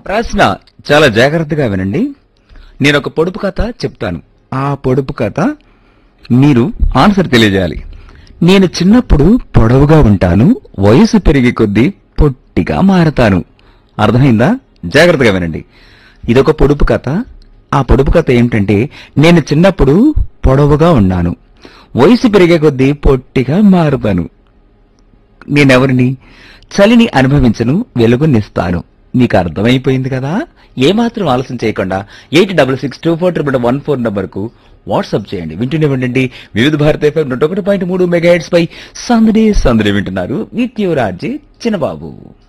ప్రశ్న చాలా జాగ్రత్తగా వినండి నేను ఒక పొడుపు కథ చెప్తాను ఆ పొడుపు కథ మీరు ఆన్సర్ తెలియజేయాలి నేను చిన్నప్పుడు పొడవుగా ఉంటాను వయసు పెరిగే కొద్దీ పొట్టిగా మారతాను అర్థమైందా జాగ్రత్తగా వినండి ఇదొక పొడుపు కథ ఆ పొడుపు కథ ఏమిటంటే నేను చిన్నప్పుడు పొడవుగా ఉన్నాను వయసు పెరిగే కొద్దీ పొట్టిగా మారుతాను నేనెవరిని చలిని అనుభవించను వెలుగునిస్తాను మీకు అర్థమైపోయింది కదా ఏమాత్రం ఆలస్యం చేయకుండా eight double six two four triple one four number కు వాట్సాప్ చేయండి వింటూనే ఉండండి వివిధ భారత ఎఫ్ఎం నూట ఒకటి పాయింట్ మూడు మెగా హెడ్స్ పై సందడి సందడి వింటున్నారు విత్ యువరాజీ చిన్నబాబు